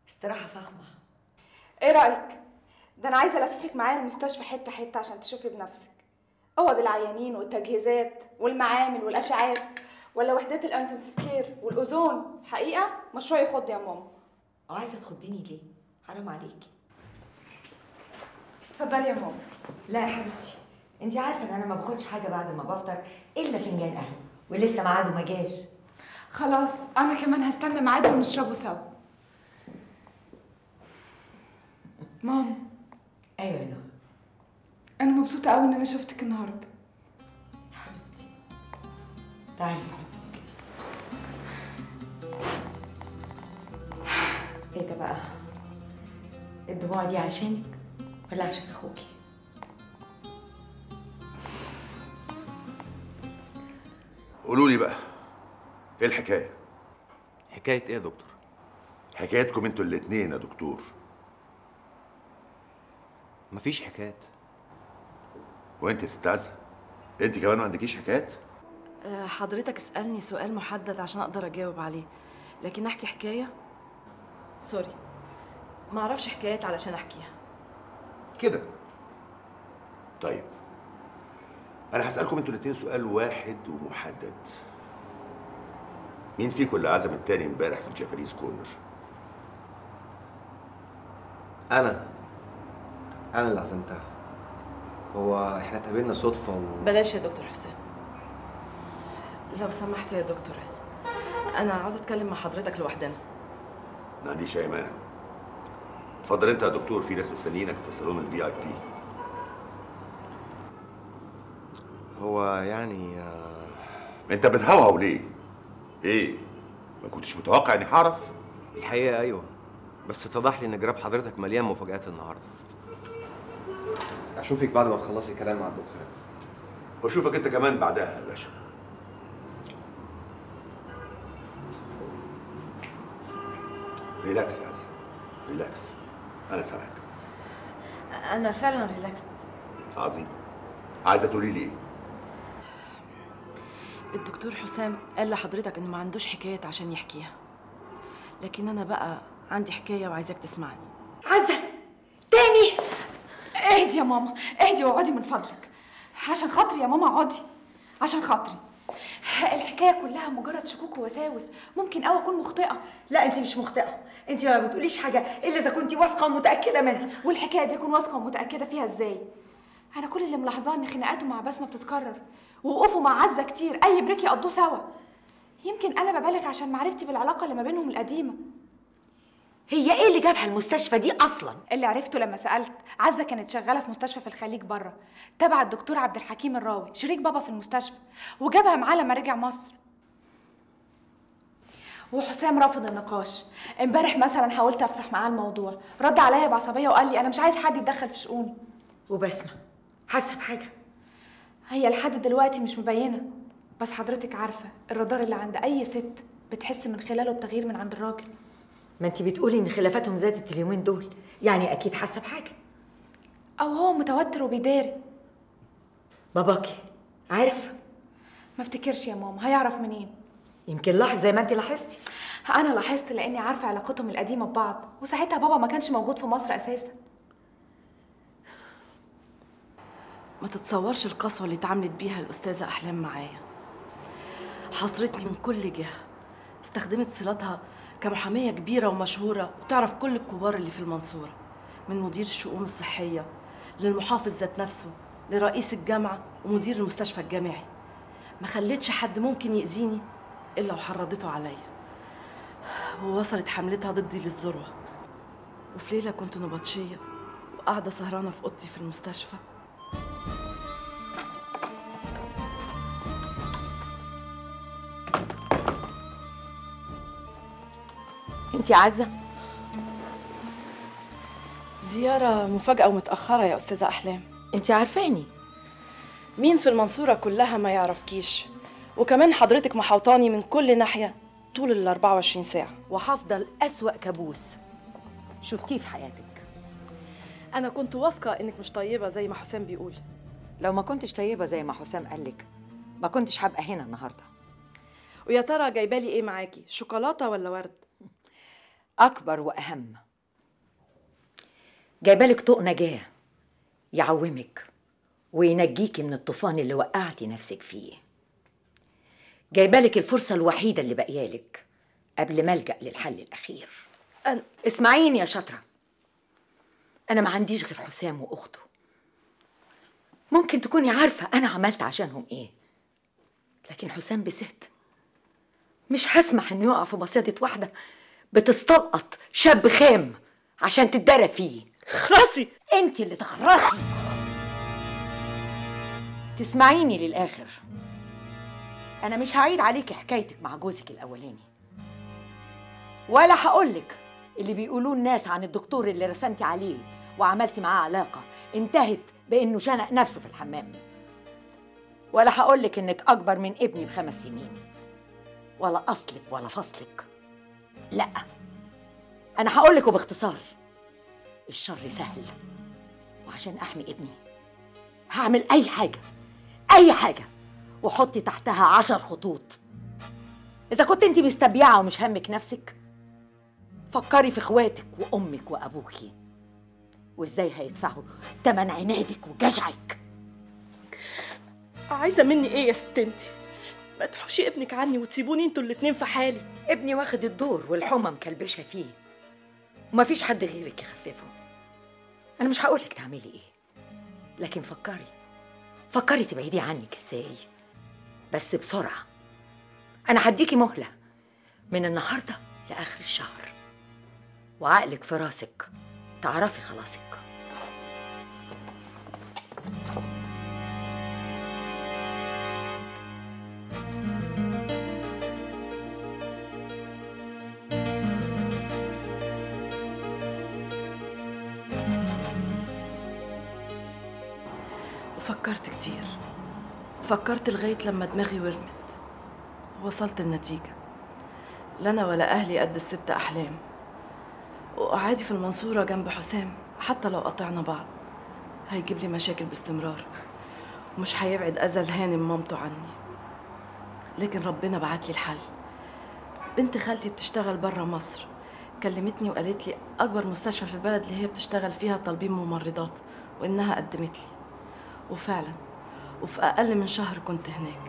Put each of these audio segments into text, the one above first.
استراحه فخمه ايه رايك ده انا عايزه الففك معايا المستشفى حته حته عشان تشوفي بنفسك اوض العيانين والتجهيزات والمعامل والاشعاعات ولا وحدات الانتنسيف كير والاوزون حقيقه مشروع يخض يا ماما وعايزه تخضيني ليه حرام عليكي اتفضلي يا ماما لا يا حبيبتي انت عارفه ان انا ما باخدش حاجه بعد ما بفطر الا فنجان قهوه ولسه ميعاده ما جاش خلاص انا كمان هستنى ميعاده ونشربه سوا ماما ايوه يا نور انا مبسوطه قوي ان انا شفتك النهارده حبيبتي تعالي في حضنك ايه ده بقى الدموع دي عشانك ولا عشان اخوكي قولوا لي بقى ايه الحكايه حكايه ايه يا دكتور حكايتكم انتوا الاتنين يا دكتور مفيش حكايات وانت يا ست عزه انت كمان ما عندكيش حكايات أه، حضرتك اسألني سؤال محدد عشان أقدر أجاوب عليه لكن أحكي حكاية سوري ما أعرفش حكايات علشان أحكيها كده طيب انا هسالكم انتوا الاتنين سؤال واحد ومحدد مين فيكم اللي عزم التاني امبارح في الجابانيز كورنر انا انا اللي عزمتها هو احنا اتقابلنا صدفه و... بلاش يا دكتور حسام لو سمحت يا دكتور عز أنا عاوزة أتكلم مع حضرتك لوحدنا ما عنديش اي مانع اتفضل انت يا دكتور في ناس مستنيينك في صالون الفي اي بي هو يعني آه، انت بتهوهو ليه ايه ما كنتش متوقع اني هعرف الحقيقه ايوه بس اتضح لي ان جراب حضرتك مليان مفاجآت النهارده اشوفك بعد ما تخلصي كلام مع الدكتور واشوفك انت كمان بعدها يا باشا ريلاكس يا عزة ريلاكس انا سامعك أنا فعلا ريلاكست عظيم عايزه تقولي لي ايه الدكتور حسام قال لحضرتك إنه ما عندوش حكايات عشان يحكيها لكن أنا بقى عندي حكاية وعايزاك تسمعني عزه تاني اهدي يا ماما اهدي واقعدي من فضلك عشان خاطري يا ماما اقعدي عشان خاطري الحكايه كلها مجرد شكوك ووساوس ممكن قوي اكون مخطئه لا انت مش مخطئه انت ما بتقوليش حاجه الا اذا كنت واثقه ومتاكده منها والحكايه دي اكون واثقه ومتاكده فيها ازاي انا كل اللي ملاحظاه ان خناقاته مع بسمه بتتكرر ووقوفه مع عزه كتير اي بريك يقضوه سوا يمكن انا ببالغ عشان معرفتي بالعلاقه اللي ما بينهم القديمه هي ايه اللي جابها المستشفى دي اصلا اللي عرفته لما سالت عزه كانت شغاله في مستشفى في الخليج بره تبع الدكتور عبد الحكيم الراوي شريك بابا في المستشفى وجابها معاه لما رجع مصر وحسام رفض النقاش امبارح مثلا حاولت افتح معاه الموضوع رد عليا بعصبيه وقال لي انا مش عايز حد يتدخل في شؤوني وبسمه حاسه بحاجه هي لحد دلوقتي مش مبينه بس حضرتك عارفه الرادار اللي عند اي ست بتحس من خلاله بتغيير من عند الراجل ما انت بتقولي ان خلافاتهم زادت اليومين دول يعني اكيد حاسه بحاجه او هو متوتر وبيداري باباكي عارف ما افتكرش يا ماما هيعرف منين يمكن لاحظ زي ما انت لاحظتي انا لاحظت لاني عارفه علاقتهم القديمه ببعض وساعتها بابا ما كانش موجود في مصر اساسا ما تتصورش القسوة اللي اتعاملت بيها الأستاذة أحلام معايا حصرتني من كل جهة استخدمت صلاتها كمحامية كبيرة ومشهورة وتعرف كل الكبار اللي في المنصورة من مدير الشؤون الصحية للمحافظ ذات نفسه لرئيس الجامعة ومدير المستشفى الجامعي ما خلتش حد ممكن يأذيني إلا وحرضته عليا ووصلت حملتها ضدي للذروة وفي ليلة كنت نبطشية وقاعدة سهرانة في أوضتي في المستشفى انت عزه زيارة مفاجأة ومتأخرة يا أستاذة أحلام انت عارفاني مين في المنصورة كلها ما يعرفكيش وكمان حضرتك محوطاني من كل ناحية طول ال 24 ساعة وهفضل اسوا كابوس شفتيه في حياتك أنا كنت واثقة إنك مش طيبة زي ما حسام بيقول لو ما كنتش طيبه زي ما حسام قالك ما كنتش هبقى هنا النهارده ويا ترى جايبالي إيه معاكي شوكولاتة ولا ورد أكبر وأهم جايبالك طوق نجاة يعومك وينجيكي من الطوفان اللي وقعتي نفسك فيه جايبالك الفرصة الوحيدة اللي باقيالك قبل ما ألجأ للحل الأخير أنا اسمعيني يا شاطرة أنا ما عنديش غير حسام وأخته ممكن تكوني عارفة أنا عملت عشانهم إيه لكن حسام بست مش هسمح إنه يقع في مصيدة واحدة بتستلقط شاب خام عشان تتدرى فيه خراسي انت اللي تخرسي تسمعيني للاخر انا مش هعيد عليكي حكايتك مع جوزك الاولاني ولا هقولك اللي بيقولوه الناس عن الدكتور اللي رسمتي عليه وعملتي معاه علاقه انتهت بانه شنق نفسه في الحمام ولا هقولك انك اكبر من ابني بخمس سنين ولا اصلك ولا فصلك لا انا هقولك وباختصار الشر سهل وعشان احمي ابني هعمل اي حاجه اي حاجه وحطي تحتها عشر خطوط اذا كنت انت مستبيعه ومش همك نفسك فكري في اخواتك وامك وابوكي وازاي هيدفعوا تمن عنادك وجشعك عايزة مني إيه يا ست انتي؟ ما تحوشي ابنك عني وتسيبوني انتوا الاتنين في حالي ابني واخد الدور والحمى مكلبشة فيه ومفيش حد غيرك يخففه انا مش هقولك تعملي ايه لكن فكري فكري تبعدي عنك ازاي بس بسرعة انا هديكي مهلة من النهاردة لآخر الشهر وعقلك في راسك تعرفي خلاصك وفكرت كتير فكرت لغاية لما دماغي ورمت ووصلت النتيجة لا أنا ولا أهلي قد الست أحلام وقعادي في المنصورة جنب حسام حتى لو قطعنا بعض هيجيب لي مشاكل باستمرار ومش هيبعد أذى الهانم مامته عني لكن ربنا بعت لي الحل بنت خالتي بتشتغل بره مصر كلمتني وقالت لي أكبر مستشفى في البلد اللي هي بتشتغل فيها طالبين ممرضات وإنها قدمت لي وفعلا وفي أقل من شهر كنت هناك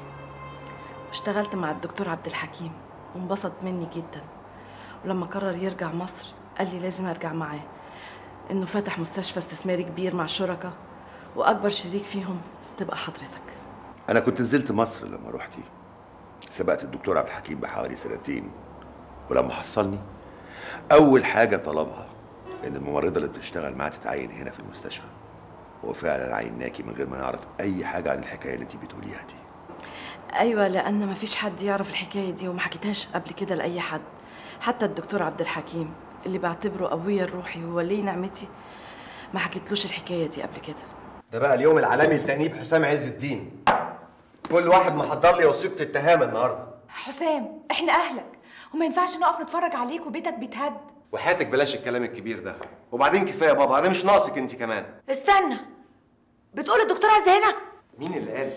واشتغلت مع الدكتور عبد الحكيم وانبسط مني جدا ولما قرر يرجع مصر قال لي لازم أرجع معاه إنه فتح مستشفى استثماري كبير مع شركاء وأكبر شريك فيهم تبقى حضرتك انا كنت نزلت مصر لما رحتي سبقت الدكتور عبد الحكيم بحوالي سنتين ولما حصلني اول حاجه طلبها ان الممرضه اللي بتشتغل معاه تتعين هنا في المستشفى وفعلا عيناكي من غير ما نعرف اي حاجه عن الحكايه اللي انت بتقوليها دي أيوة لأن مفيش حد يعرف الحكاية دي وما حكيتهاش قبل كده لأي حد حتى الدكتور عبد الحكيم اللي بعتبره أبويا الروحي وولي نعمتي ما حكيتلوش الحكاية دي قبل كده ده بقى اليوم العالمي لتأنيب حسام عز الدين كل واحد محضر لي وثيقة اتهام النهارده حسام احنا اهلك وما ينفعش نقف نتفرج عليك وبيتك بيتهد وحياتك بلاش الكلام الكبير ده وبعدين كفايه يا بابا انا مش ناقصك انت كمان استنى بتقول الدكتور عايز هنا مين اللي قال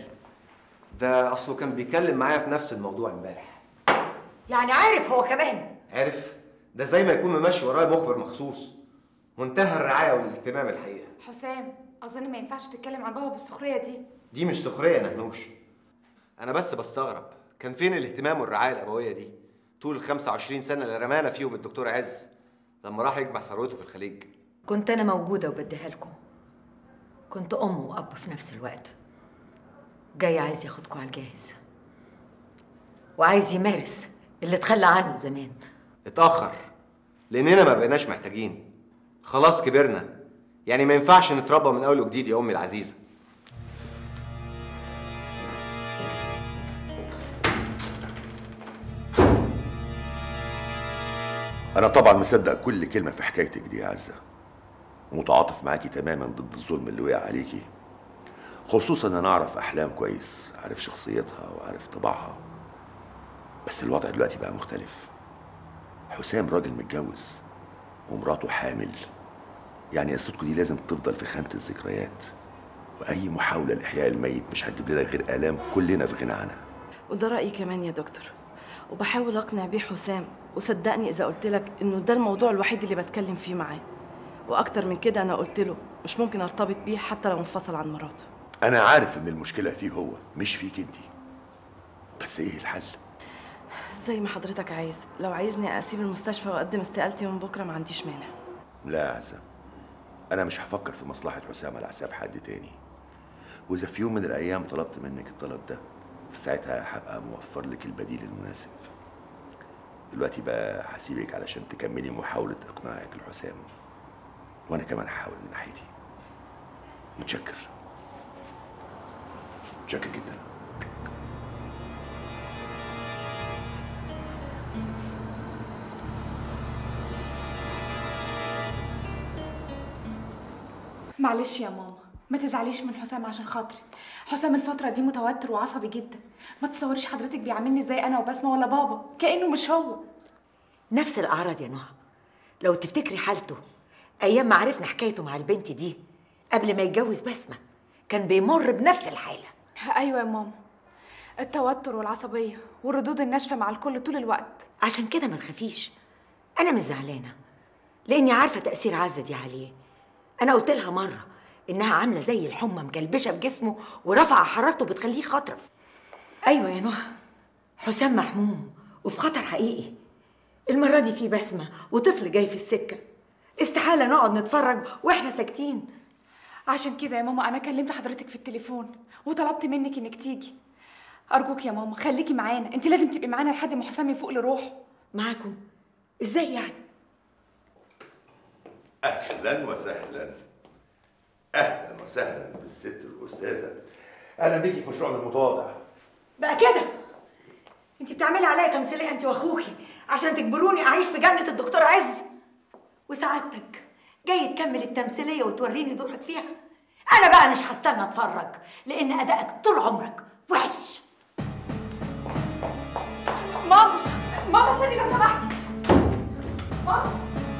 ده اصله كان بيتكلم معايا في نفس الموضوع امبارح يعني عارف هو كمان عارف ده زي ما يكون ممشي ورايا مخبر مخصوص منتهى الرعايه والاهتمام الحقيقه حسام اظن ما ينفعش تتكلم عن بابا بالسخريه دي دي مش سخريه يا نهنوش انا بس بستغرب كان فين الاهتمام والرعايه الابويه دي طول ال 25 سنه اللي رمانا فيهم الدكتور عز لما راح يجمع ثروته في الخليج كنت انا موجوده وبديها لكم كنت ام واب في نفس الوقت جاي عايز ياخدكم على الجاهز وعايز يمارس اللي اتخلى عنه زمان اتاخر لاننا ما بقيناش محتاجين خلاص كبرنا يعني ما ينفعش نتربى من اول وجديد يا امي العزيزه انا طبعا مصدق كل كلمه في حكايتك دي يا عزه ومتعاطف معاكي تماما ضد الظلم اللي وقع عليكي خصوصا ان انا اعرف احلام كويس عارف شخصيتها وعارف طباعها بس الوضع دلوقتي بقى مختلف حسام راجل متجوز ومراته حامل يعني قصتكم دي لازم تفضل في خانه الذكريات واي محاوله لاحياء الميت مش هتجيب لنا غير الام كلنا في غنى عنها وده رأيي كمان يا دكتور وبحاول اقنع بيه حسام وصدقني اذا قلت لك انه ده الموضوع الوحيد اللي بتكلم فيه معاه واكتر من كده انا قلت له مش ممكن ارتبط بيه حتى لو انفصل عن مراته انا عارف ان المشكله فيه هو مش فيك انت بس ايه الحل زي ما حضرتك عايز لو عايزني اسيب المستشفى واقدم استقالتي من بكره ما عنديش مانع لا يا عزة انا مش هفكر في مصلحه حسام على حساب حد تاني واذا في يوم من الايام طلبت منك الطلب ده فساعتها هبقى موفر لك البديل المناسب دلوقتي بقى هسيبك علشان تكملي محاوله اقناعك لحسام وانا كمان هحاول من ناحيتي متشكر متشكر جدا معلش يا ماما ما تزعليش من حسام عشان خاطري حسام الفترة دي متوتر وعصبي جدا ما تصوريش حضرتك بيعاملني زي انا وبسمة ولا بابا كأنه مش هو نفس الأعراض يا نهى لو تفتكري حالته أيام ما عرفنا حكايته مع البنت دي قبل ما يتجوز بسمة كان بيمر بنفس الحالة ايوه يا ماما التوتر والعصبية والردود الناشفة مع الكل طول الوقت عشان كده ما تخافيش أنا مش زعلانة لأني عارفة تأثير عزة دي عليه أنا قلت لها مرة إنها عاملة زي الحمى مكلبشة في جسمه ورافعة حرارته بتخليه خطرف أيوة يا نهى حسام محموم وفي خطر حقيقي المرة دي في بسمة وطفل جاي في السكة استحالة نقعد نتفرج وإحنا ساكتين عشان كده يا ماما انا كلمت حضرتك في التليفون وطلبت منك انك تيجي ارجوك يا ماما خليكي معانا انت لازم تبقي معانا لحد ما حسام يفوق لروحه معاكم إزاي يعني؟ اهلا وسهلا اهلا وسهلا بالست الاستاذه اهلا بيكي في مشروعنا المتواضع بقى كده انت بتعملي عليا تمثيليه انت واخوكي عشان تجبروني اعيش في جنه الدكتور عز وسعادتك جاي تكمل التمثيليه وتوريني دورك فيها انا بقى مش هستنى اتفرج لان ادائك طول عمرك وحش ماما ماما استني لو سمحتي ماما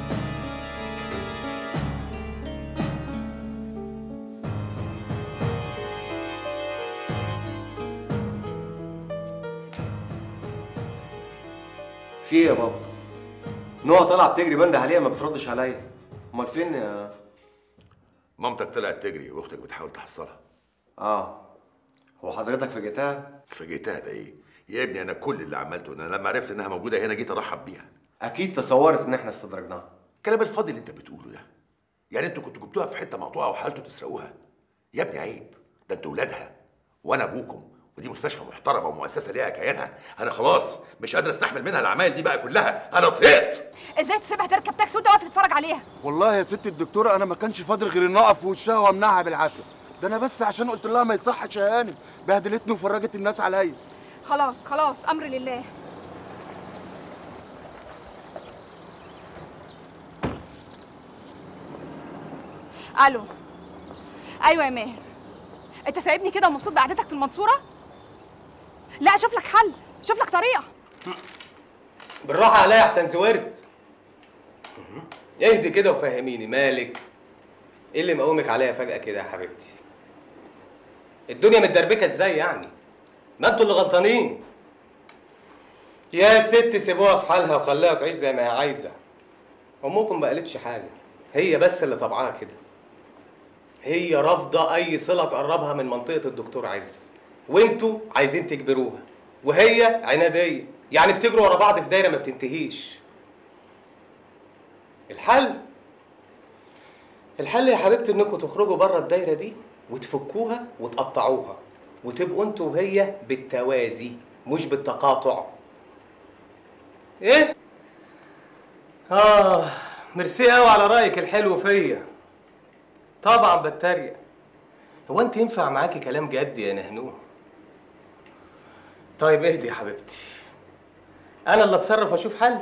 في ايه يا بابا نوع طالعه بتجري بنده عليها ما بتردش عليا امال فين يا مامتك طلعت تجري واختك بتحاول تحصلها اه هو حضرتك فاجئتها فاجئتها ده ايه يا ابني انا كل اللي عملته ان انا لما عرفت انها موجوده هنا جيت ارحب بيها اكيد تصورت ان احنا استدرجناها الكلام الفاضي اللي انت بتقوله ده يعني انتوا كنتوا جبتوها في حته مقطوعه وحاولتوا تسرقوها يا ابني عيب ده انتوا ولادها وانا ابوكم ودي مستشفى محترمه ومؤسسه ليها كيانها انا خلاص مش قادر استحمل منها العمايل دي بقى كلها انا طفيت ازاي تسيبها تركب تاكسي وانت واقف تتفرج عليها والله يا ست الدكتوره انا ما كانش فاضل غير اني اقف في وشها وامنعها بالعافيه ده انا بس عشان قلت لها ما يصحش يا هانم بهدلتني وفرجت الناس عليا خلاص خلاص امر لله الو ايوه يا ماهر انت سايبني كده ومبسوط بقعدتك في المنصوره لا شوف لك حل شوف لك طريقه بالراحة عليا يا حسن زورت اهدي كده وفهميني مالك ايه اللي مقومك عليا فجأة كده يا حبيبتي الدنيا متدربكة ازاي يعني ما انتوا اللي غلطانين يا ست سيبوها في حالها وخليها تعيش زي ما هي عايزة امكم ما قالتش حاجة هي بس اللي طبعها كده هي رافضة أي صلة تقربها من منطقة الدكتور عز وانتوا عايزين تجبروها وهي عنادية يعني بتجروا ورا بعض في دايرة ما بتنتهيش الحل الحل يا حبيبتي انكم تخرجوا بره الدايرة دي وتفكوها وتقطعوها وتبقوا انتوا وهي بالتوازي مش بالتقاطع ايه اه ميرسي قوي على رايك الحلو فيا طبعا بتريق هو انت ينفع معاكي كلام جد يا نهنوه طيب اهدي يا حبيبتي انا اللي اتصرف واشوف حل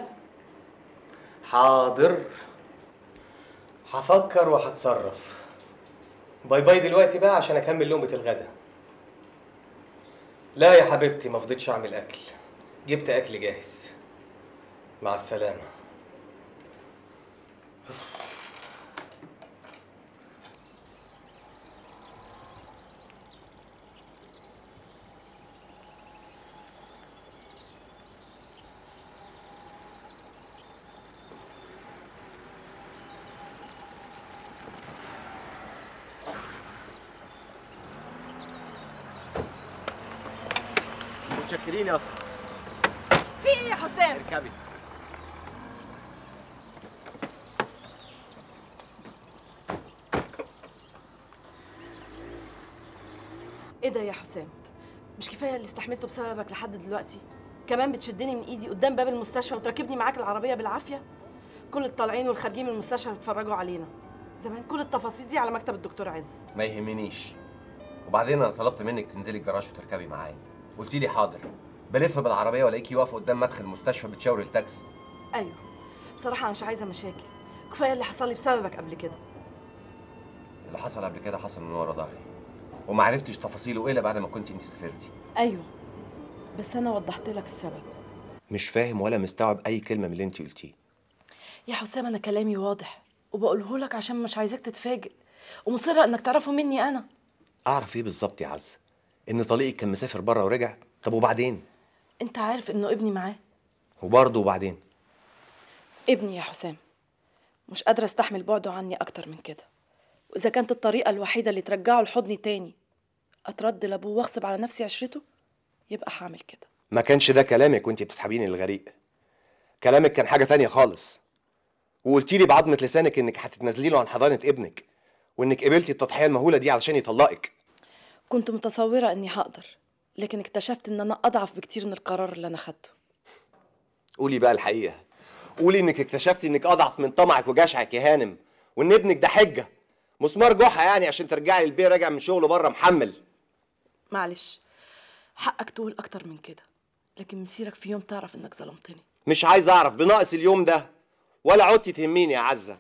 حاضر هفكر وهتصرف باي باي دلوقتي بقى عشان اكمل لقمه الغدا لا يا حبيبتي ما فضيتش اعمل اكل جبت اكل جاهز مع السلامه متشكرين يا اسطى في ايه يا حسام اركبي ايه ده يا حسام مش كفايه اللي استحملته بسببك لحد دلوقتي كمان بتشدني من ايدي قدام باب المستشفى وتركبني معاك العربيه بالعافيه كل الطالعين والخارجين من المستشفى بيتفرجوا علينا زمان كل التفاصيل دي على مكتب الدكتور عز ما يهمنيش وبعدين انا طلبت منك تنزلي الجراج وتركبي معايا قلتي لي حاضر بلف بالعربيه والاقيكي واقفه قدام مدخل المستشفى بتشاوري التاكسي ايوه بصراحه انا مش عايزه مشاكل كفايه اللي حصل لي بسببك قبل كده اللي حصل قبل كده حصل من ورا ظهري وما عرفتش تفاصيله الا بعد ما كنت انت سافرتي ايوه بس انا وضحت لك السبب مش فاهم ولا مستوعب اي كلمه من اللي انت قلتيه يا حسام انا كلامي واضح وبقوله لك عشان مش عايزاك تتفاجئ ومصره انك تعرفه مني انا اعرف ايه بالظبط يا عز ان طليقك كان مسافر بره ورجع طب وبعدين انت عارف انه ابني معاه وبرضه وبعدين ابني يا حسام مش قادرة استحمل بعده عني أكتر من كده وإذا كانت الطريقة الوحيدة اللي ترجعه لحضني تاني أترد لأبوه وأغصب على نفسي عشرته يبقى هعمل كده ما كانش ده كلامك وانت بتسحبيني للغريق كلامك كان حاجه تانية خالص وقلتي لي بعضمه لسانك انك هتتنازلي له عن حضانه ابنك وانك قبلتي التضحيه المهوله دي علشان يطلقك كنت متصورة إني هقدر لكن اكتشفت إن أنا أضعف بكتير من القرار اللي أنا خدته قولي بقى الحقيقه قولي انك اكتشفتي انك اضعف من طمعك وجشعك يا هانم وان ابنك ده حجه مسمار جحا يعني عشان ترجعي البيت راجع من شغله بره محمل معلش حقك تقول أكتر من كده لكن مسيرك في يوم تعرف إنك ظلمتني مش عايز اعرف بناقص اليوم ده ولا عدتي تهميني يا عزه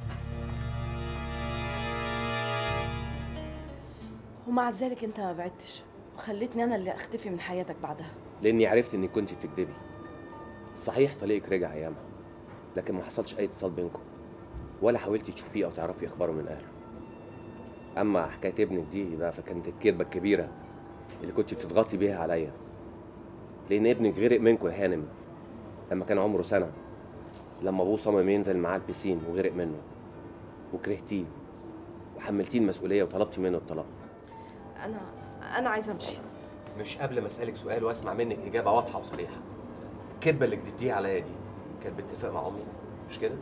ومع ذلك أنت ما بعدتش وخلتني أنا اللي أختفي من حياتك بعدها لاني عرفت انك كنت بتكذبي صحيح طليقك رجع ايامها لكن ما حصلش اي اتصال بينكم ولا حاولتي تشوفيه او تعرفي اخباره من اهله اما حكايه ابنك دي بقى فكانت الكذبه الكبيره اللي كنت بتضغطي بيها عليا لان ابنك غرق منكم يا هانم لما كان عمره سنه لما ابوه صمم ينزل معاه البسين وغرق منه وكرهتيه وحملتيه المسؤوليه وطلبتي منه الطلاق أنا أنا عايزة أمشي مش قبل ما اسالك سؤال واسمع منك اجابه واضحه وصريحه الكذبه اللي كدبتيها عليا دي كانت باتفاق مع امك مش كده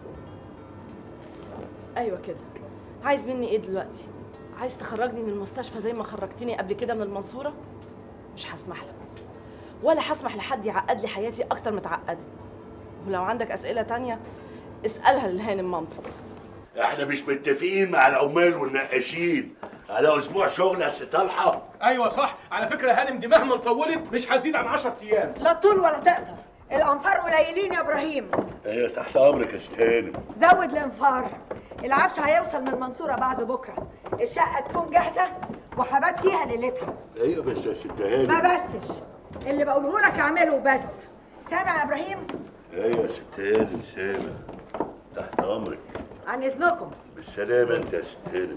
ايوه كده عايز مني ايه دلوقتي عايز تخرجني من المستشفى زي ما خرجتني قبل كده من المنصوره مش هسمح لك ولا هسمح لحد يعقد لي حياتي اكتر ما اتعقدت ولو عندك اسئله تانية اسالها للهانم مامتك احنا مش متفقين مع العمال والنقاشين على اسبوع شغل يا ست طلحه ايوه صح على فكره يا هانم دي مهما طولت مش هتزيد عن 10 ايام لا طول ولا تقصر الانفار قليلين يا ابراهيم هي تحت امرك يا ست هانم زود الانفار العفش هيوصل من المنصوره بعد بكره الشقه تكون جاهزه وحبات فيها ليلتها ايوه بس يا ست ما هانم بسش اللي بقوله لك اعمله بس سامع يا ابراهيم ايوه يا ست هانم سامع تحت امرك عن اذنكم بالسلامه انت يا ست هانم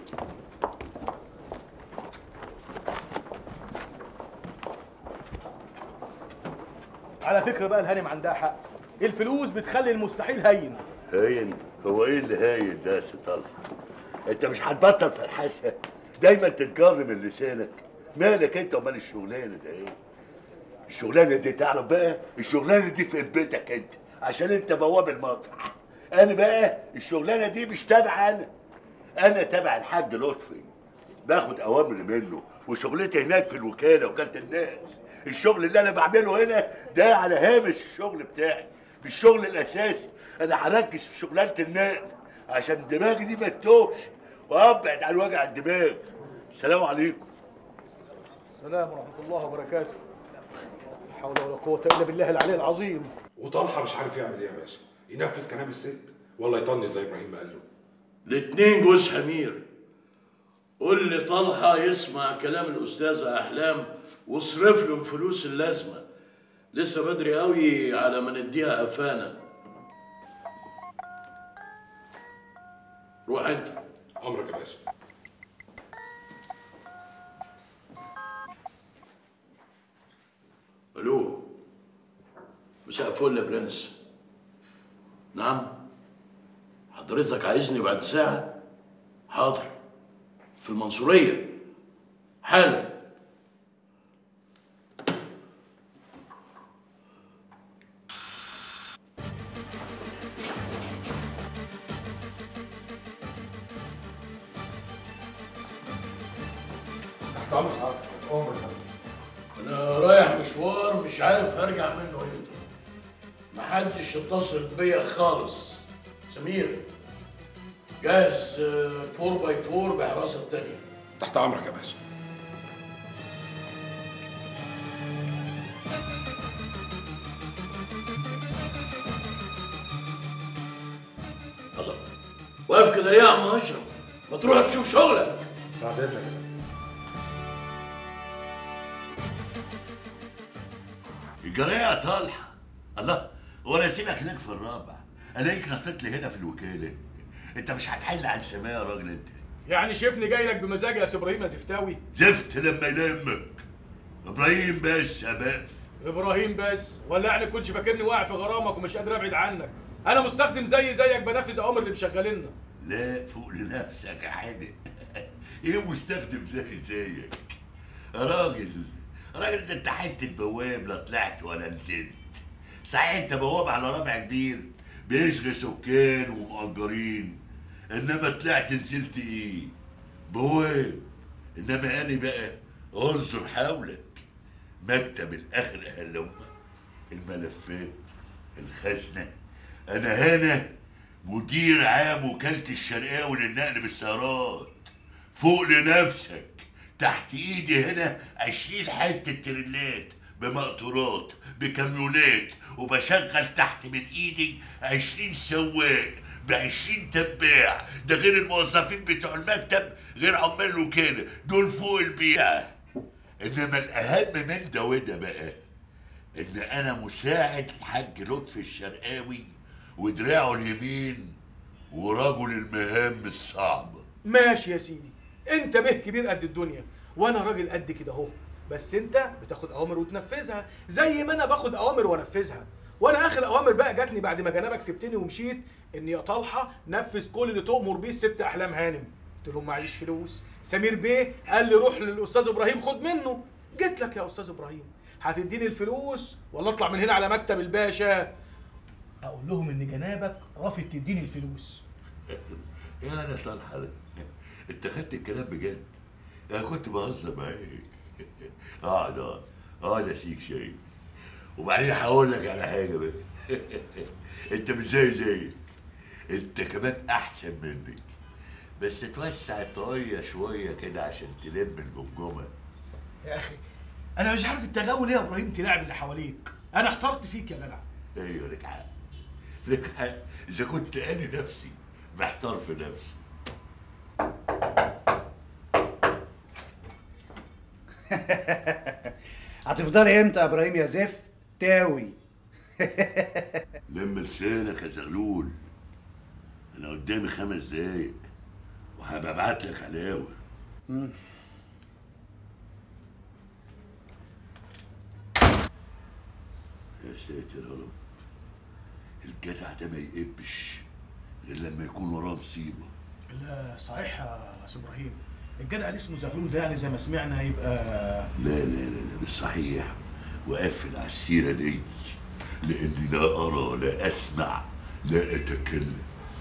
على فكره بقى الهانم عندها حق الفلوس بتخلي المستحيل هين هاين هو ايه اللي هاين ده يا ست طلحه انت مش هتبطل فرحاسه دايما تتجر من لسانك مالك انت ومال الشغلانه ده ايه الشغلانه دي تعرف بقى الشغلانه دي في بيتك انت عشان انت بواب المطرح انا بقى الشغلانه دي مش تبع انا انا تبع الحاج لطفي باخد اوامر منه وشغلتي هناك في الوكاله وكاله الناس الشغل اللي انا بعمله هنا ده على هامش الشغل بتاعي مش الشغل الاساسي انا هركز في شغلانه النقل عشان دماغي دي ما تتوهش وابعد عن وجع الدماغ السلام عليكم السلام ورحمه الله وبركاته لا حول ولا قوه الا بالله العلي العظيم وطلحه مش عارف يعمل ايه يا باشا ينفذ كلام الست ولا يطنش زي ابراهيم ما قال له الاتنين جوز حمير قول لي طلحة يسمع كلام الأستاذة أحلام واصرف له الفلوس اللازمة لسه بدري قوي على ما نديها قفانة روح أنت امرك يا باشا ألو مساء الفل يا برنس نعم حضرتك عايزني بعد ساعة حاضر في المنصورية حالا عمرو سعادتك عمر انا رايح مشوار مش عارف هرجع منه امتى محدش اتصل بيا خالص سمير جاهز 4 باي 4 بحراسه التانية تحت امرك يا باشا الله واقف كده ليه يا عم اشرف ما تروح تشوف شغلك بعد اذنك يا فندم الجرايه يا طلحه الله هو انا اسيبك هناك في الرابع الاقيك نطيت لي هنا في الوكاله انت مش هتحل عن سماء يا راجل انت يعني شايفني جاي لك بمزاج يا سي ابراهيم يا زفتاوي زفت لما يلمك ابراهيم بس يا بقف ابراهيم بس ولا يعني كنتش فاكرني واقع في غرامك ومش قادر ابعد عنك انا مستخدم زي زيك بنفذ اوامر اللي مشغليننا لا فوق لنفسك يا حادق ايه مستخدم زي زيك يا راجل يا راجل ده انت حته بواب لا طلعت ولا نزلت صحيح انت بواب على رابع كبير بيشغي سكان ومأجرين انما طلعت نزلت ايه بواب انما انا بقى انظر حولك مكتب الاخر اهل الملفات الخزنه انا هنا مدير عام وكالة الشرقاوي للنقل بالسيارات فوق لنفسك تحت ايدي هنا عشرين حتة تريلات بمقطورات بكاميونات وبشغل تحت من ايدي عشرين سواق بعشرين تباع ده غير الموظفين بتوع المكتب غير عمال الوكالة دول فوق البيئة انما الاهم من ده وده بقى ان انا مساعد الحاج لطفي الشرقاوي ودراعه اليمين ورجل المهام الصعبه ماشي يا سيدي انت به كبير قد الدنيا وانا راجل قد كده اهو بس انت بتاخد اوامر وتنفذها زي ما انا باخد اوامر وانفذها وانا اخر اوامر بقى جاتني بعد ما جنابك سبتني ومشيت ان يا طلحه نفذ كل اللي تؤمر بيه الست احلام هانم قلت لهم معيش فلوس سمير بيه قال لي روح للاستاذ ابراهيم خد منه جيت لك يا استاذ ابراهيم هتديني الفلوس ولا اطلع من هنا على مكتب الباشا اقول لهم ان جنابك رافض تديني الفلوس يا انا طلحه انت خدت الكلام بجد انا كنت بهزر معاك اقعد اقعد اقعد اسيك شيء وبعدين هقول لك على حاجه بقى انت مش زي زي انت كمان احسن مني بس توسع الطاقيه شويه كده عشان تلم الجمجمه يا اخي انا مش عارف التغاول ايه يا ابراهيم تلاعب اللي حواليك انا احترت فيك يا جدع ايوه لك حق لك حق اذا كنت انا نفسي محتار في نفسي هتفضلي امتى يا ابراهيم يا زف تاوي لم لسانك يا زغلول انا قدامي خمس دقايق وهبقى ابعت لك علاوه يا ساتر يا رب الجدع ده ما يقبش غير لما يكون وراه مصيبه لا صحيح يا سي ابراهيم الجدع اللي اسمه زغلول ده يعني زي ما سمعنا هيبقى لا لا لا لا مش صحيح وقفل على السيره دي لاني لا ارى لا اسمع لا اتكلم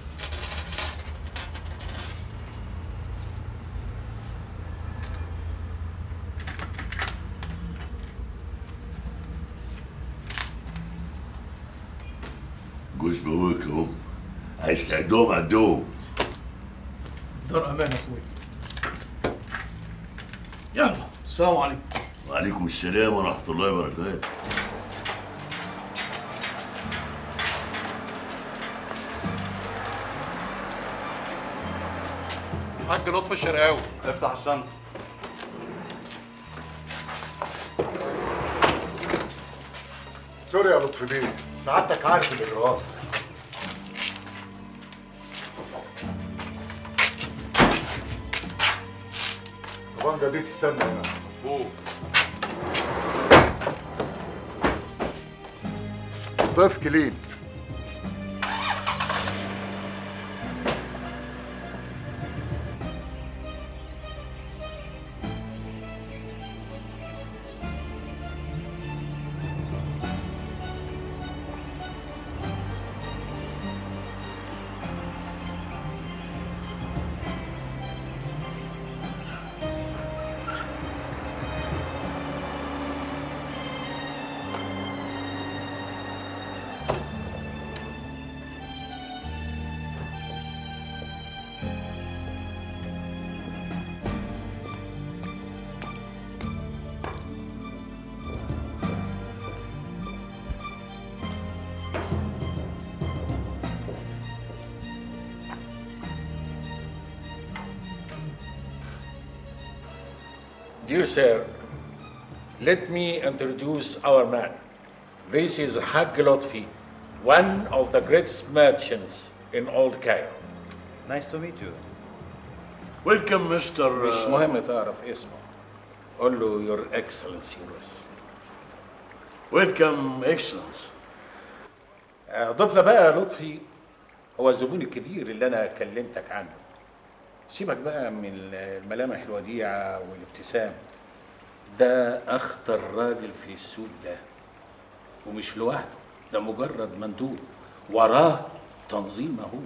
جوز بواك هم عايز تعدهم عندهم دار امان يا اخويا يلا السلام عليكم وعليكم السلام ورحمه الله وبركاته حاج لطفي الشرقاوي افتح الشنطه سوري يا لطفي بيه سعادتك عارف الاجراءات الطبنجة دي تستنى هنا فوق ضيف كلين Dear sir, let me introduce our man. This is Hag Lotfi, one of the greatest merchants in Old Cairo. Nice to meet you. ويلكم مستر مش مهم تعرف اسمه. قول له Your Excellency بس. ويلكم اكسلنس ضيفنا بقى يا لطفي هو الزبون الكبير اللي انا كلمتك عنه. سيبك بقى من الملامح الوديعة والابتسام. ده أخطر راجل في السوق ده. ومش لوحده، ده مجرد مندوب. وراه تنظيم مهول.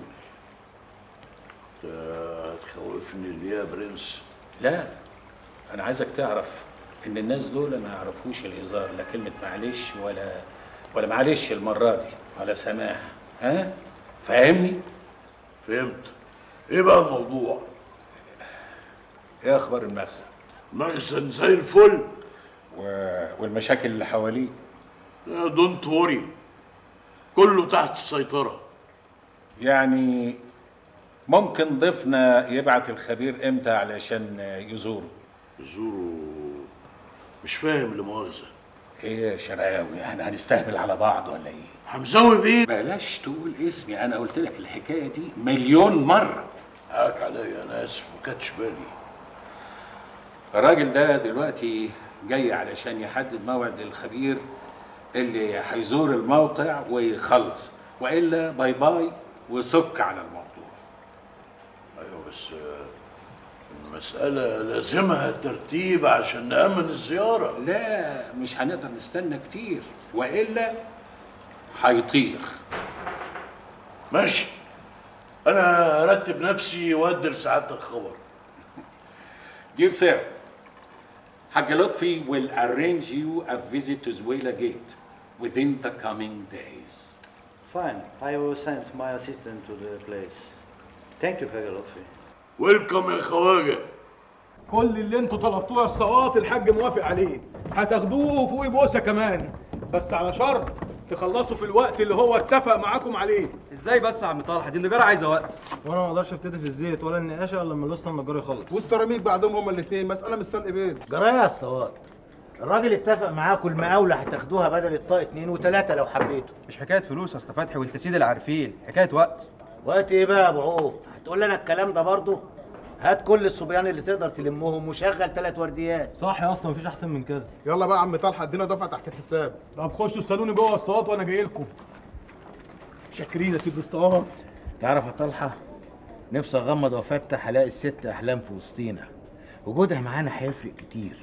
تخوفني ليه يا برنس لا انا عايزك تعرف ان الناس دول ما يعرفوش الهزار لا كلمه معلش ولا ولا معلش المره دي ولا سماح ها فاهمني فهمت ايه بقى الموضوع ايه اخبار المخزن مخزن زي الفل و... والمشاكل اللي حواليه دونت وري كله تحت السيطره يعني ممكن ضيفنا يبعت الخبير امتى علشان يزوره يزوره مش فاهم لمؤاخذه ايه يا شرقاوي احنا هنستهبل على بعض ولا ايه حمزاوي بيه بلاش تقول اسمي انا قلت لك الحكايه دي مليون مره حقك عليا انا اسف ما كانتش بالي الراجل ده دلوقتي جاي علشان يحدد موعد الخبير اللي هيزور الموقع ويخلص والا باي باي وسك على الموضوع ايوه بس آه، المسألة لازمها ترتيب عشان نأمن الزيارة لا مش هنقدر نستنى كتير والا هيطير ماشي أنا أرتب نفسي وأدي لسعادتك خبر Dear sir, Hag Lotfi will arrange you a visit to Zuela Gate within the coming days. Fine. I will send my assistant to the place. Thank you, Haga Lotfi. ويلكم يا خواجة كل اللي انتوا طلبتوه يا اسطوات الحاج موافق عليه هتاخدوه فوق بوسه كمان بس على شرط تخلصوا في الوقت اللي هو اتفق معاكم عليه ازاي بس يا عم طلحه دي النجاره عايزه وقت وانا ما اقدرش ابتدي في الزيت ولا النقاشه الا لما لسنا النجار يخلص والسيراميك بعدهم هما الاثنين مساله مش سلق بيض جرايه يا اسطوات الراجل اتفق معاكم المقاولة هتاخدوها بدل الطاق اتنين وتلاتة لو حبيتوا مش حكايه فلوس يا اسطى فتحي وانت سيد العارفين حكايه وقت وقت ايه بقى يا ابو عوف هتقول لنا الكلام ده برضه هات كل الصبيان اللي تقدر تلمهم وشغل ثلاث ورديات صح يا اسطى مفيش احسن من كده يلا بقى يا عم طلحه ادينا دفعه تحت الحساب طب خشوا استنوني جوه يا اسطوات وانا جاي لكم شاكرين يا سيد اسطوات تعرف يا طلحة نفسي اغمض وافتح الاقي الست احلام في وسطينا وجودها معانا هيفرق كتير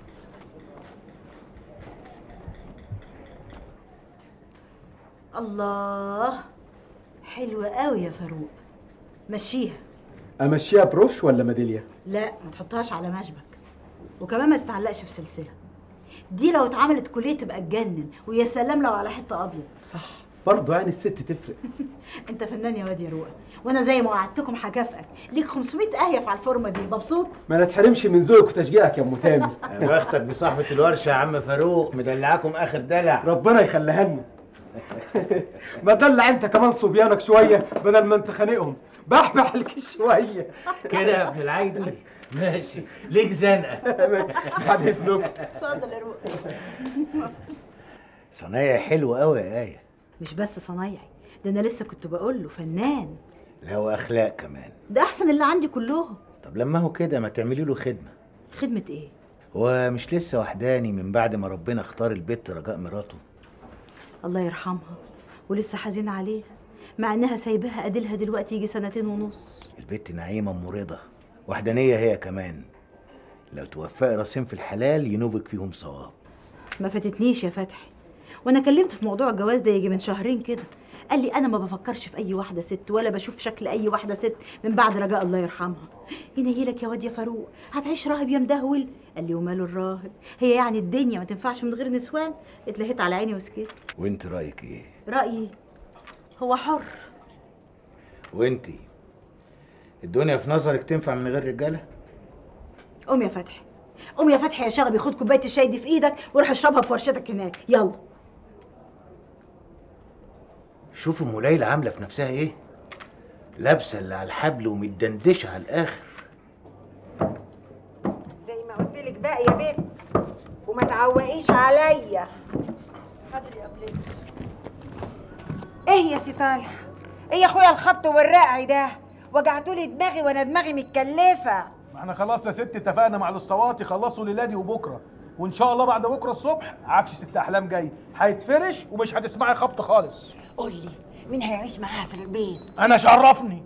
الله حلوة قوي يا فاروق مشيها امشيها بروش ولا ميداليه لا ما تحطهاش على مشبك وكمان ما تتعلقش في سلسلة دي لو اتعملت كلية تبقى تجنن ويا سلام لو على حتة ابيض صح برضه يعني الست تفرق انت فنان يا واد يا روقة وانا زي ما وعدتكم هكافئك ليك 500 اهيف على الفورمة دي مبسوط ما نتحرمش من ذوقك وتشجيعك يا ام تامر يا بختك بصاحبة الورشة يا عم فاروق مدلعاكم اخر دلع ربنا يخليها لنا ما دلع انت كمان صبيانك شويه بدل ما انت خانقهم بحبح لك شويه كده يا ابن العايدي ماشي ليك زنقة بعد اذنك اتفضل يا روقة صنايع حلوة قوي يا آية مش بس صنايعي ده انا لسه كنت بقول له فنان لا واخلاق كمان ده احسن اللي عندي كلهم طب لما هو كده ما تعملي له خدمة خدمة ايه هو مش لسه وحداني من بعد ما ربنا اختار البت رجاء مراته الله يرحمها ولسه حزينة عليها مع انها سايباها اديلها دلوقتي يجي سنتين ونص البت نعيمة ام رضا وحدانية هي كمان لو توفقي راسين في الحلال ينوبك فيهم صواب ما فاتتنيش يا فتحي وانا كلمته في موضوع الجواز ده يجي من شهرين كده قال لي انا ما بفكرش في اي واحده ست ولا بشوف شكل اي واحده ست من بعد رجاء الله يرحمها ينيلك يا واد يا فاروق هتعيش راهب يا مدهول قال لي وماله الراهب هي يعني الدنيا ما تنفعش من غير نسوان اتلهيت على عيني وسكت وانت رايك ايه رايي هو حر وانتي الدنيا في نظرك تنفع من غير رجاله قوم يا فتحي قوم يا فتحي يا شغبي خد كوبايه الشاي دي في ايدك وروح اشربها في ورشتك هناك يلا شوف ام ليلى عامله في نفسها ايه لابسه اللي على الحبل ومتدندشه على الاخر زي ما قلت لك بقى يا تعوقيش عليا حاضر يا بليتش ايه يا سي طالح ايه يا اخويا الخبط والرقع ده وجعتولي دماغي وانا دماغي متكلفه ما احنا خلاص يا ست اتفقنا مع الاسطوات يخلصوا ليلادي وبكره وان شاء الله بعد بكره الصبح عفش ست احلام جاي هيتفرش ومش هتسمعي خبط خالص قول لي مين هيعيش معاها في البيت انا شرفني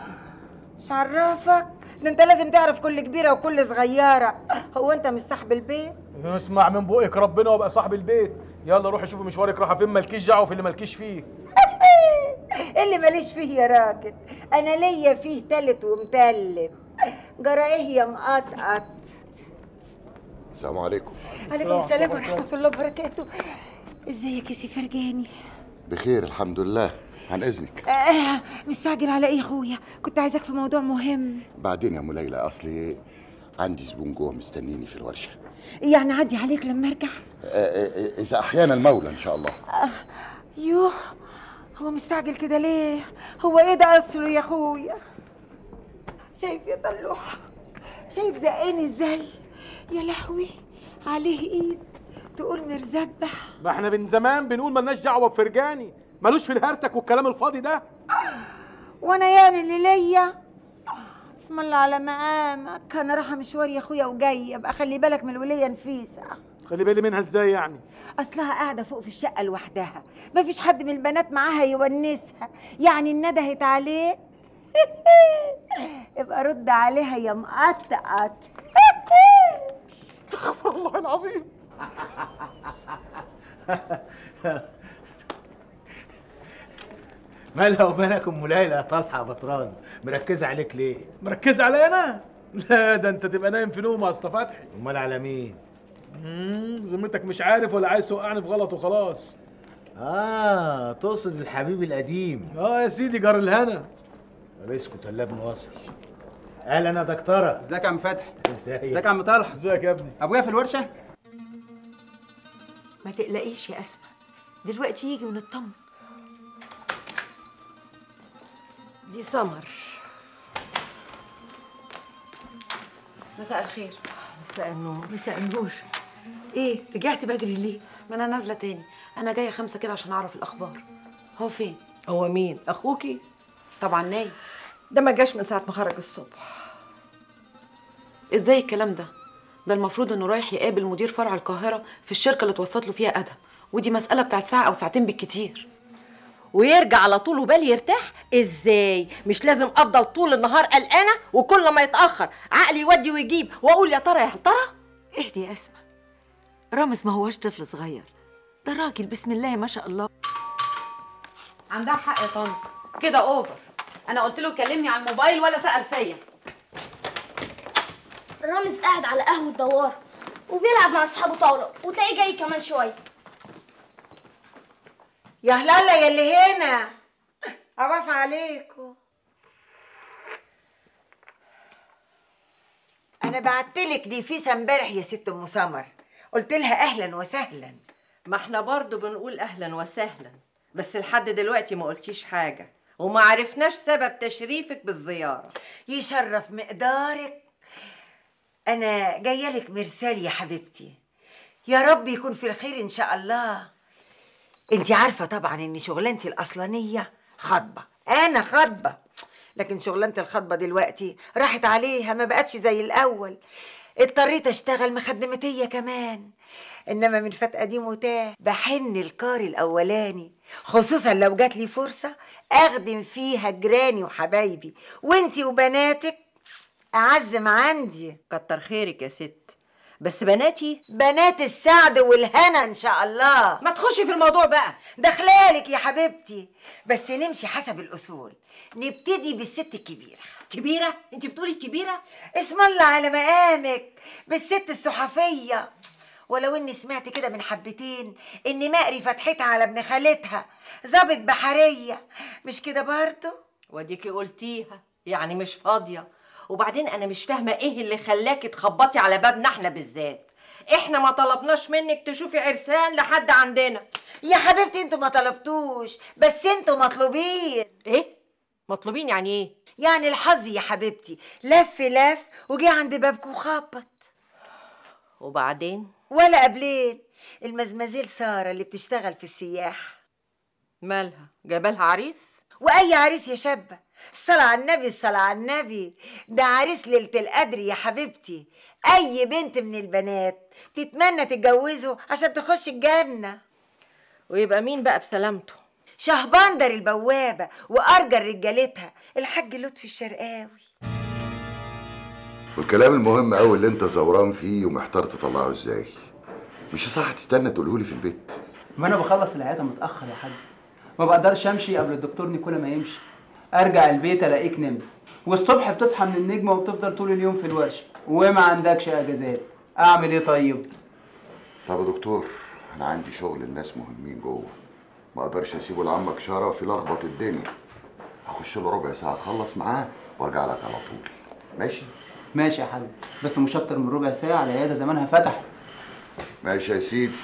شرفك ده انت لازم تعرف كل كبيره وكل صغيره هو انت مش صاحب البيت اسمع من بقك ربنا وابقى صاحب البيت يلا روحي شوفي مشوارك رايحه فين مالكيش دعوه في اللي مالكيش فيه إيه اللي ماليش فيه يا راجل انا ليا فيه تالت ومتلت جرى ايه يا مقطقط السلام عليكم عليكم السلام ورحمه الله وبركاته ازيك يا سي فرجاني بخير الحمد لله عن اذنك آه مستعجل على ايه يا اخويا كنت عايزاك في موضوع مهم بعدين يا ام ليلى اصلي عندي زبون جوه مستنيني في الورشه يعني عدي عليك لما ارجع آه، آه، آه، اذا احيانا المولى ان شاء الله آه يوه هو مستعجل كده ليه هو ايه ده اصله يا اخويا شايف يا طلوحه شايف زقاني ازاي يا لهوي عليه ايد تقول مرزبح ما احنا من زمان بنقول ملناش دعوه بفرجاني ملوش في الهرتك والكلام الفاضي ده وانا يعني اللي ليا اسم الله على مقامك انا رايحه مشوار يا اخويا وجايه ابقى خلي بالك من الوليه نفيسه خلي بالي منها ازاي يعني اصلها قاعده فوق في الشقه لوحدها مفيش حد من البنات معاها يونسها يعني ندهت عليه ابقى رد عليها يا مقطقط استغفر الله العظيم مالها ومالك ام ليلى يا طلحه يا بطران مركزه عليك ليه مركز عليا انا لا ده انت تبقى نايم في نوم يا اسطى فتحي امال على مين مم، ذمتك مش عارف ولا عايز توقعني في غلط وخلاص اه تقصد الحبيب القديم اه يا سيدي جار الهنا طب اسكت ولا ابن واصل اهلا يا دكتوره ازيك يا عم فتحي ازيك ازيك يا عم طلحه ازيك يا ابني ابويا في الورشه ما تقلقيش يا اسماء دلوقتي يجي ونطمن دي سمر مساء الخير مساء النور مساء النور ايه رجعت بدري ليه ما انا نازله تاني انا جايه خمسة كده عشان اعرف الاخبار هو فين هو مين اخوكي طبعا نايم ده ما جاش من ساعة ما خرج الصبح ازاي الكلام ده ده المفروض انه رايح يقابل مدير فرع القاهره في الشركه اللي اتوسط له فيها ادهم ودي مساله بتاعت ساعه او ساعتين بالكتير ويرجع على طول وبال يرتاح ازاي مش لازم افضل طول النهار قلقانه وكل ما يتاخر عقلي يودي ويجيب واقول يا ترى يا ترى اهدي يا اسماء رامز ما هوش طفل صغير ده راجل بسم الله ما شاء الله عندها حق يا طنط كده اوفر انا قلت له كلمني على الموبايل ولا سال فيا رامز قاعد على قهوة دوار وبيلعب مع اصحابه طاولة وتلاقيه جاي كمان شوية يا هلاله يا اللي هنا عواف عليكم انا بعتلك نفيسه امبارح يا ست ام سمر قلت لها اهلا وسهلا ما احنا برضو بنقول اهلا وسهلا بس لحد دلوقتي ما قلتيش حاجه وما عرفناش سبب تشريفك بالزياره يشرف مقدارك انا جايه لك مرسال يا حبيبتي يا رب يكون في الخير ان شاء الله انت عارفه طبعا ان شغلانتي الاصلانيه خطبه انا خطبه لكن شغلانه الخطبه دلوقتي راحت عليها ما بقتش زي الاول اضطريت اشتغل مخدمتيه كمان انما من فات قديم وتاه بحن الكار الاولاني خصوصا لو جات لي فرصه اخدم فيها جيراني وحبايبي وانتي وبناتك اعز ما عندي كتر خيرك يا ست بس بناتي بنات السعد والهنا ان شاء الله ما تخشي في الموضوع بقى داخلالك يا حبيبتي بس نمشي حسب الاصول نبتدي بالست الكبيره كبيره انت بتقولي كبيره اسم الله على مقامك بالست الصحفيه ولو اني سمعت كده من حبتين ان مقري فتحتها على ابن خالتها ظابط بحريه مش كده برضه وديكي قلتيها يعني مش فاضيه وبعدين انا مش فاهمه ايه اللي خلاكي تخبطي على بابنا احنا بالذات احنا ما طلبناش منك تشوفي عرسان لحد عندنا يا حبيبتي انتوا ما طلبتوش بس انتوا مطلوبين ايه مطلوبين يعني ايه يعني الحظ يا حبيبتي لف لف وجي عند بابكم وخبط وبعدين ولا قبلين المزمزيل ساره اللي بتشتغل في السياحه مالها جابالها عريس واي عريس يا شابه الصلاة على النبي الصلاة على النبي ده عريس ليلة القدر يا حبيبتي أي بنت من البنات تتمنى تتجوزه عشان تخش الجنة ويبقى مين بقى بسلامته شهبندر البوابة وأرجل رجالتها الحاج لطفي الشرقاوي والكلام المهم قوي اللي انت زوران فيه ومحتار تطلعه ازاي مش صح تستنى تقوله لي في البيت ما انا بخلص العياده متاخر يا حاج ما بقدرش امشي قبل الدكتور نيكولا ما يمشي ارجع البيت الاقيك نمت والصبح بتصحى من النجمه وبتفضل طول اليوم في الورشه وما عندكش اجازات اعمل ايه طيب طب يا دكتور انا عندي شغل الناس مهمين جوه ما اقدرش اسيبه لعمك شرف يلخبط الدنيا اخش له ربع ساعه اخلص معاه وارجع لك على طول ماشي ماشي يا حاج بس مش اكتر من ربع ساعه العياده زمانها فتحت ماشي يا سيدي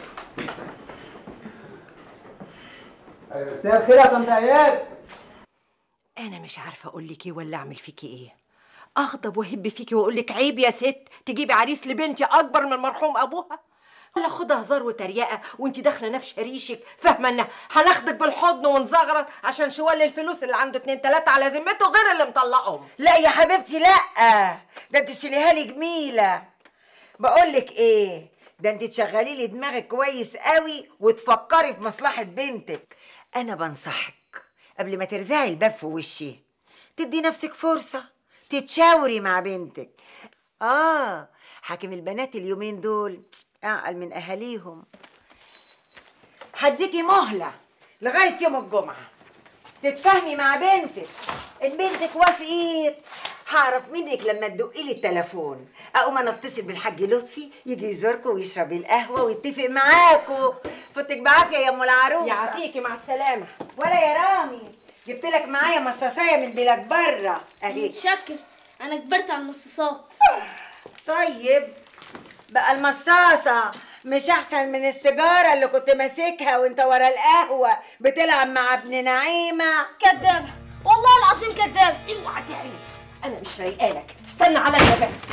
مساء الخير يا طنط اياد انا مش عارفه اقول لك ايه ولا اعمل فيكي ايه اغضب واهب فيكي واقول لك عيب يا ست تجيبي عريس لبنتي اكبر من مرحوم ابوها ولا خدها هزار وتريقه وانت داخله نفس ريشك فاهمه ان هناخدك بالحضن ونزغرط عشان شوال الفلوس اللي عنده اتنين تلاته على ذمته غير اللي مطلقهم لا يا حبيبتي لا ده انت تشيليها لي جميلة بقول لك ايه ده انت تشغلي لي دماغك كويس قوي وتفكري في مصلحة بنتك انا بنصحك قبل ما ترزعي الباب في وشي تدي نفسك فرصة تتشاوري مع بنتك اه حاكم البنات اليومين دول اعقل من اهاليهم هديكي مهلة لغاية يوم الجمعة تتفاهمي مع بنتك ان بنتك وافقت هعرف منك لما تدقي لي التليفون اقوم انا اتصل بالحاج لطفي يجي يزوركم ويشرب القهوه ويتفق معاكم فوتك بعافيه يا ام العروسه يعافيكي مع السلامه ولا يا رامي جبت لك معايا مصاصايه من بلاد بره اهي متشكر انا كبرت على المصاصات طيب بقى المصاصه مش احسن من السيجاره اللي كنت ماسكها وانت ورا القهوه بتلعب مع ابن نعيمه كدابه والله العظيم كدابه اوعى تعرف انا مش رايقالك استنى عليا بس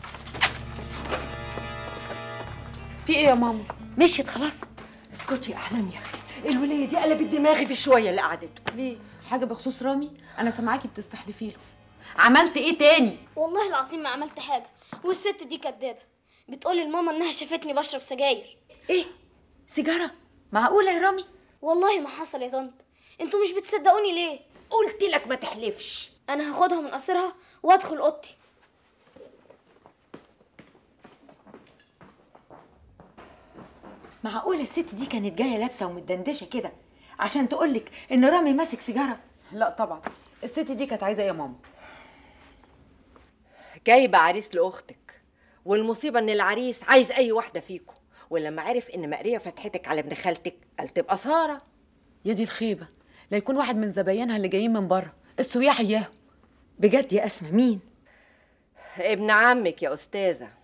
في ايه يا ماما مشيت خلاص اسكتي يا احلام يا اختي الوليه دي قلبت دماغي في شويه اللي قعدته ليه حاجه بخصوص رامي انا سامعاكي بتستحلفي له عملت ايه تاني والله العظيم ما عملت حاجه والست دي كدابه بتقول لماما انها شافتني بشرب سجاير ايه سيجاره معقوله يا رامي والله ما حصل يا طنط انتوا مش بتصدقوني ليه قلت لك ما تحلفش انا هاخدها من قصرها وادخل اوضتي معقولة الست دي كانت جاية لابسة ومتدندشة كده عشان تقولك إن رامي ماسك سيجارة؟ لا طبعا الست دي كانت عايزه ايه يا ماما جايبه عريس لاختك والمصيبه ان العريس عايز اي واحده فيكم ولما عرف ان مقريه فتحتك على ابن خالتك قال تبقى ساره يا دي الخيبه لا يكون واحد من زباينها اللي جايين من بره السياح اياهم بجد يا أسماء مين؟ ابن عمك يا استاذه